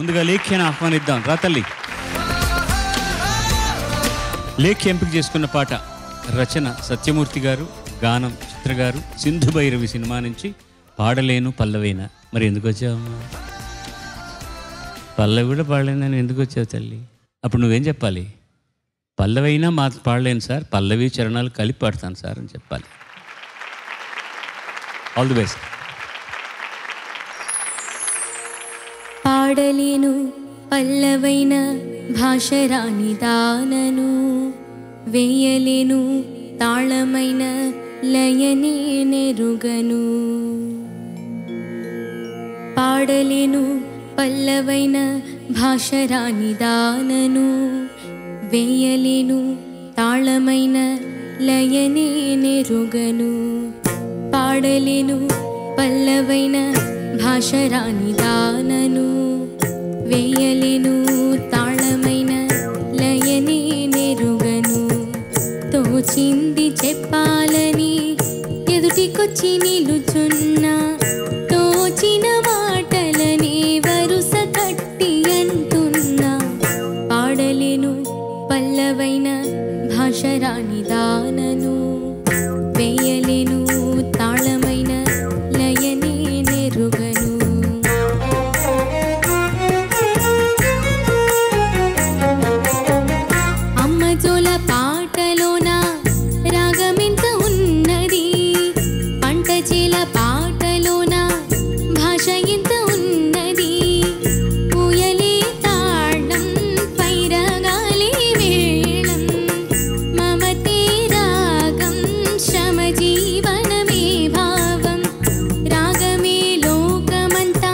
ముందుగా లేఖ్యను ఆహ్వానిద్దాం రా తల్లి లేఖ్య ఎంపిక చేసుకున్న పాట రచన సత్యమూర్తి గారు గానం చిత్ర గారు సింధు భైరవి సినిమా నుంచి పాడలేను పల్లవైన మరి ఎందుకు వచ్చావమ్మా పల్లవి కూడా పాడలేనని ఎందుకు వచ్చావు తల్లి అప్పుడు నువ్వేం చెప్పాలి పల్లవైనా మా పాడలేను సార్ పల్లవి చరణాలు కలిపి పాడతాను సార్ అని చెప్పాలి ఆల్ ది బెస్ట్ పాడలేను పల్లవైన భాషరాని దానను వేయలేను తాళమైన లయనే నెరుగను పాడలేను పల్లవైన భాషరాని దానను వేయలేను తాళమైన లయనే నెరుగను పాడలేను పల్లవైన భాషరాని దానను వేయలేను తాళమైన లయనే నెరుగను తోచింది చెప్పాలని ఎదుటికొచ్చి నిలుచున్నా తోచిన మాటలని వరుస కట్టి అంటున్నా పాడలేను పల్లవైన భాషరాని దానను వేయలేను తాళమైన లయనే నెరుగను అమ్మ జోల పాటలోన రాగమెంత ఉన్నది పంట చేల పాటలోన భాష ఎంత ఉన్నది ఊయలే తాళం పైరగాలే వేళం మమతే రాగం శ్రమ జీవనమే భావం రాగమే లోకమంతా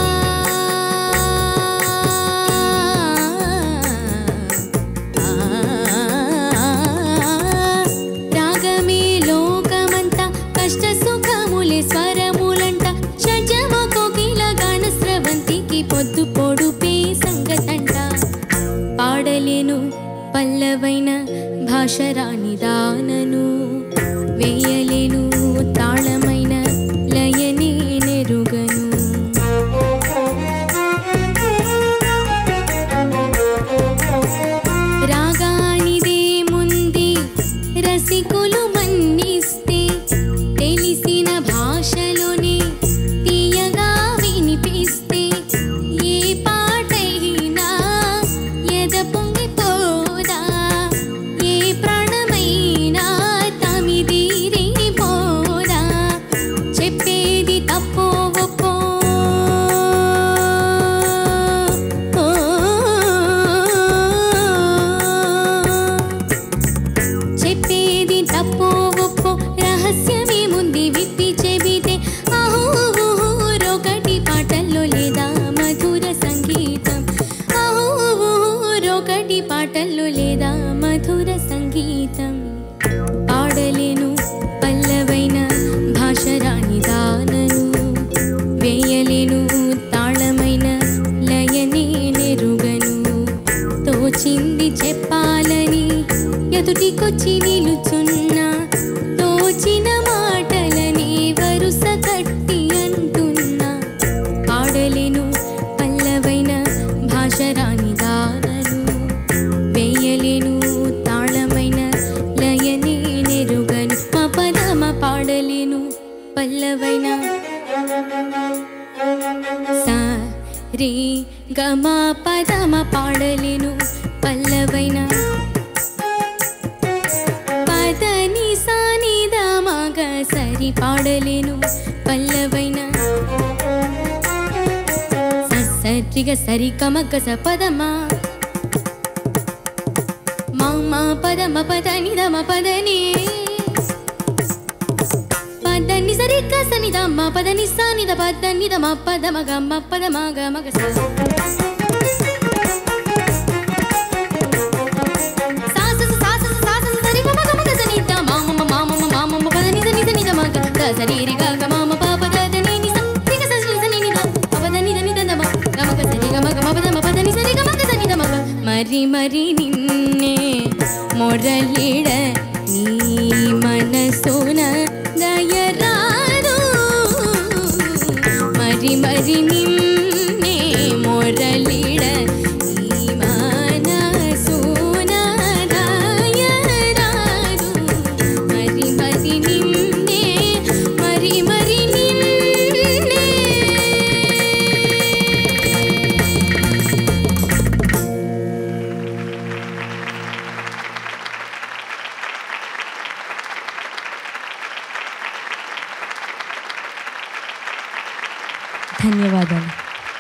రాగమే లోకమంతా కష్ట సుఖములే స్వరములంట షడ్జమ కోకిల గాన స్రవంతికి పొద్దు పొడుపే సంగతంట పాడలేను పల్లవైన భాషరాని దానను వేయలేను తాళమైన లయనే నెరుగను రాగానిదే ముందే రసికులు మన్నిస్తే తెలిసిన భాషలోనే తీయగా వినిపిస్తే ఏ పాటైనా ఎద పొంగిపోదా ఏ ప్రాణమైనా తమిదీరి పోదా చెప్పేది తప్పో ఒప్పో చెప్పేది తప్పో ఒప్పో రహస్యమే ముందు విప్పి చెబితే ఆహోరొకటి పాటల్లో లేదా మధుర సంగీతం ఆహోరొకటి పాటల్లో లేదా మధుర సంగీతం పాడలేను పల్లవైన భాషరాని దానను వేయలేను తాళమైన లయనే నెరుగను తోచింది చెప్పాలని ఎదుటికొచ్చి నిలుచున్నా తోచిన మాటలని వరుస కట్టి అంటున్నా పాడలేను పల్లవైన భాషరాని దానను వేయలేను తాళమైన లయనే నెరుగను మా పదమ పాడలేను పల్లవైన సా రే గమ పదమ పాడలేను పల్లవైన పదని సాని దామగ సరి పాడలేను పల్లవైన సరిగ సరి కమగ స పదమా మామ పదమ పదని దమ పదని పదని సరి కసని దమ్మ పదని సాని ద పదని దమ పదమ గమ్మ పదమ గమగ స సాసస సాసస సాసస సరి మమ గమ గ సని ద మామ మామ మామ పదని సని సని ద మగ ద సరి రి గ గ మామ పాప ద ద ని ని స రి గ స ని స ని ని ద ప ద ని ద ని ద ద మ గమ గ సరి గమ గమ పద మ పద ని సరి గమ గ సని ద మ గ మరి మరి నిన్నే మొరలిడ నీ మనసున దయరాదు మరి మరి నిన్నే మొరలిడ ధన్యవాదాలు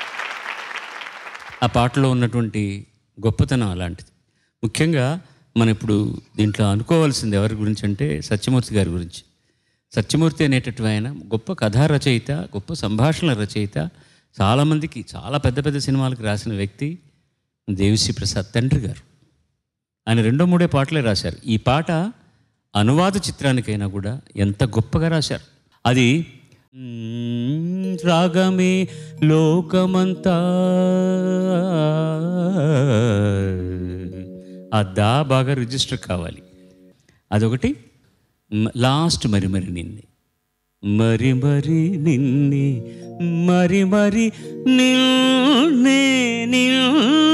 ఆ పాటలో ఉన్నటువంటి గొప్పతనం అలాంటిది ముఖ్యంగా మనం ఇప్పుడు దీంట్లో అనుకోవాల్సింది ఎవరి గురించి అంటే సత్యమూర్తి గారి గురించి సత్యమూర్తి అనేటటువంటి ఆయన గొప్ప కథా రచయిత గొప్ప సంభాషణ రచయిత చాలామందికి చాలా పెద్ద పెద్ద సినిమాలకు రాసిన వ్యక్తి దేవిశ్రీ ప్రసాద్ తండ్రి గారు ఆయన రెండో మూడే పాటలే రాశారు ఈ పాట అనువాద చిత్రానికైనా కూడా ఎంత గొప్పగా రాశారు అది మ్మ్, రాగమే లోకమంతా ఆ దా బాగా రిజిస్టర్ కావాలి అదొకటి మ- లాస్ట్ మరి మరి నిన్నే మరి మరి నిన్నే మరి మరి నిన్నే నిన్ను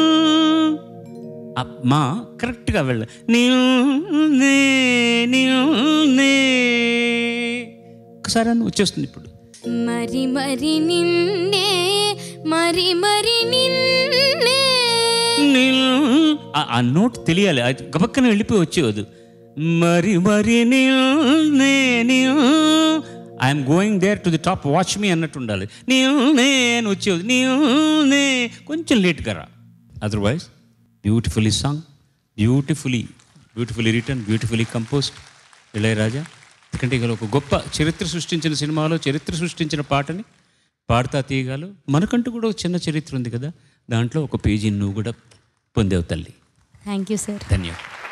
మా కరెక్ట్గా వెళ్ళ నిన్నే నిన్నే ఒకసారి అని వచ్చేస్తుంది ఇప్పుడు మరి మరి నిన్నే మరి మరి నిన్నే నిన్ను- ఆ- ఆ నోట్ తెలియాలి అది గబక్కన వెళ్ళిపోయి వచ్చేవద్దు మరి మరి నిన్నే I'm going there to the top watch me అన్నట్టు ఉండాలి నిన్నే అని వచ్చేది నిన్నే కొంచెం లేట్గా రా otherwise beautifully song beautifully beautifully return beautifully composed Ilaiyaraaja ఎందుకంటే ఇక ఒక గొప్ప చరిత్ర సృష్టించిన సినిమాలో చరిత్ర సృష్టించిన పాటని పాడతా తీయగాలు మనకంటూ కూడా ఒక చిన్న చరిత్ర ఉంది కదా దాంట్లో ఒక పేజీ నువ్వు కూడా పొందేవు తల్లి థ్యాంక్ యూ సార్ ధన్యవాదాలు